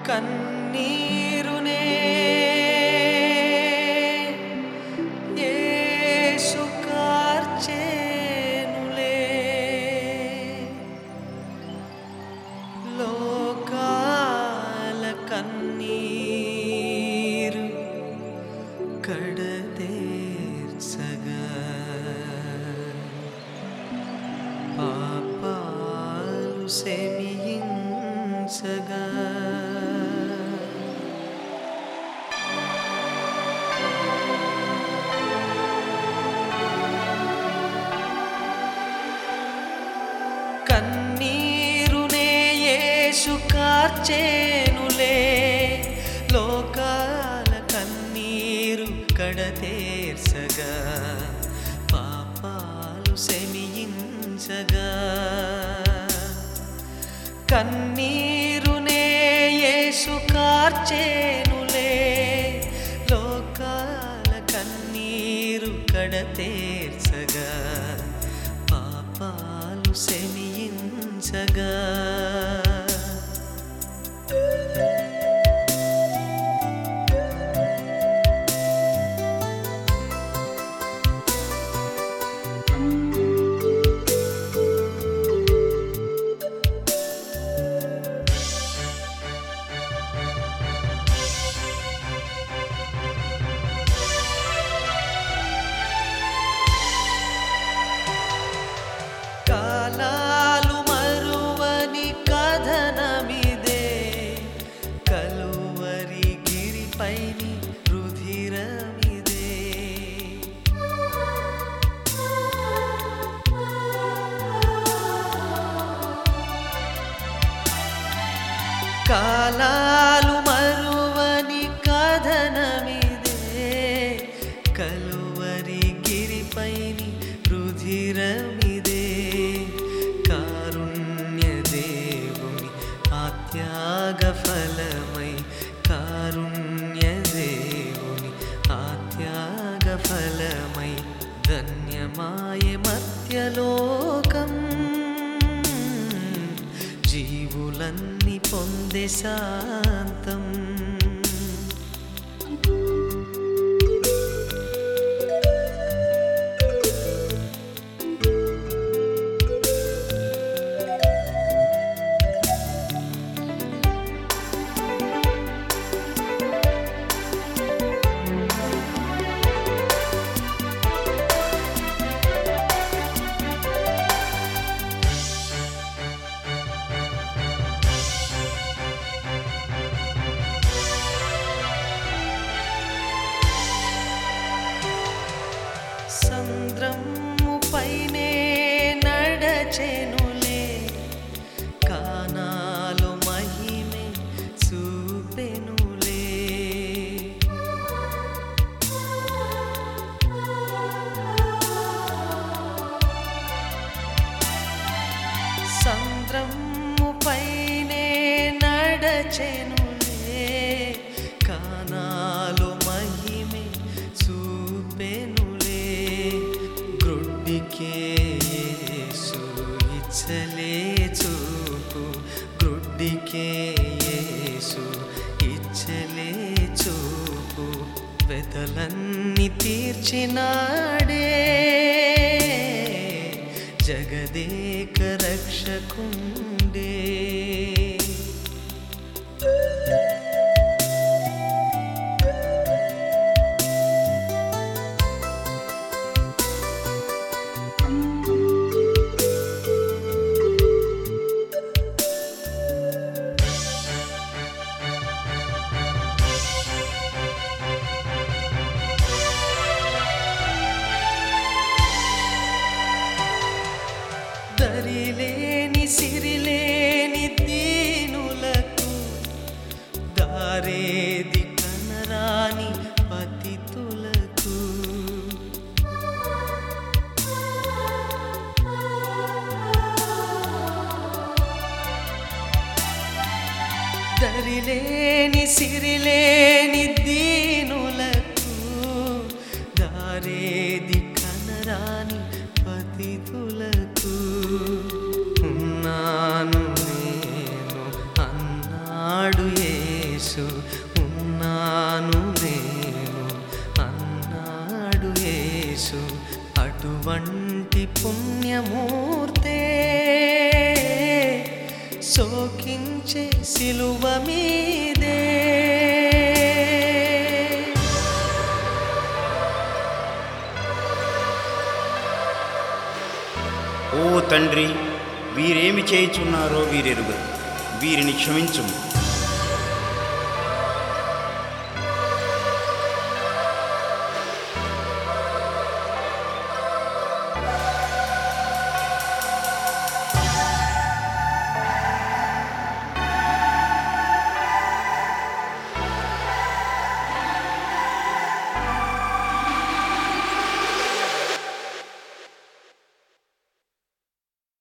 కన్నీరునే యేసు కార్చెనులే లోకాల కన్నీరు కడతేర్చగా పాపాలు సెమియించగా కన్నీరునే యేసు కార్చేనులే లోకాల కన్నీరు కడతేర్సగా పాపాలు సెమియించగా కన్నీరునే యేసు కార్చేనులే లోకాల కన్నీరు కడతేర్చగా పాపాలు సెమియించగా కాలాలు మరువని కథనమిదే కలువరి గిరిపైని రుధిరమిదే కాలాలు మరువని కథనమిదే కలువరి గిరిపైని రుధిరమిదే కారుణ్య దేవుని ఆత్యాగ ఫలమై కారుణ్య దేవుని ఆత్యాగ ఫలమై ధన్యమాయ మధ్యలోకం జీవులన్నీ పొందే శాంతం సంద్రము పైనే నడచెనులే కానాలు మహిమే చూపెనులే సంద్రము పైనే నడచెనులే కానాలు మహిమే చూపెనులే గ్రుడ్డికే యేసు ఇచ్చలే చూపు గ్రుడ్డికే యేసు ఇచ్చలే చూపు వెతలన్నీ తీర్చినాడే జగదేక రక్షకుండే దరిలేని సిరిలేని దీనులకు దారేది కనరాని పతితులకు దరిలేని సిరిలేని దీనులకు దారేది కనరాని పతితులకు ఉన్నాను నేను అన్నాడు ఏ ఉంచే సిలువ మీదే ఓ తండ్రి వీరేమి చేయుచున్నారో వీరెరుగరు వీరిని క్షమించుము